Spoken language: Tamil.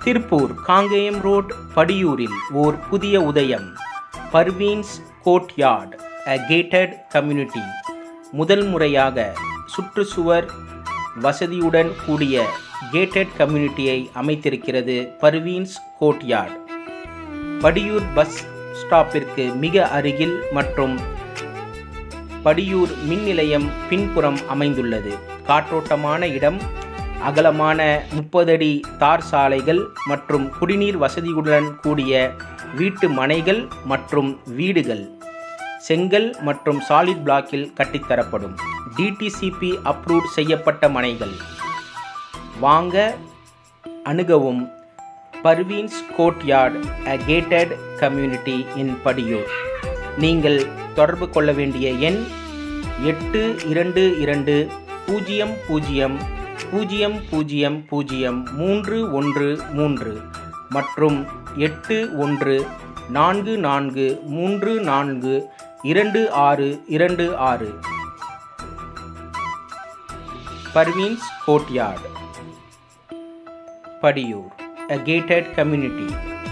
திருப்பூர் காங்கேயம் ரோட் படியூரில் ஓர் புதிய உதயம் Parveen's courtyard a gated community முதல் முறையாக சுற்றுச்சுவர் வசதியுடன் கூடிய கேட்டட் கம்யூனிட்டியை அமைத்திருக்கிறது பர்வீன்ஸ் கோர்ட்யார்ட் படியூர் பஸ் ஸ்டாப்பிற்கு மிக அருகில் மற்றும் படியூர் மின் நிலையம் பின்புறம் அமைந்துள்ளது காற்றோட்டமான இடம் அகலமான முப்பது அடி தார் சாலைகள் மற்றும் குடிநீர் வசதியுடன் கூடிய வீட்டு மனைகள் மற்றும் வீடுகள் செங்கல் மற்றும் சாலிட் பிளாக்கில் கட்டித்தரப்படும் டிடிசிபி அப்ரூவ் செய்யப்பட்ட மனைகள் வாங்க அணுகவும் Parveen's courtyard a gated community in Padiyur நீங்கள் தொடர்பு கொள்ள வேண்டிய எண் எட்டு இரண்டு இரண்டு பூஜ்ஜியம் பூஜ்ஜியம் பூஜ்ஜியம் பூஜ்ஜியம் பூஜ்ஜியம் மூன்று ஒன்று மூன்று மற்றும் எட்டு ஒன்று நான்கு நான்கு மூன்று நான்கு இரண்டு ஆறு இரண்டு ஆறு Parveen's courtyard Padiyur a gated community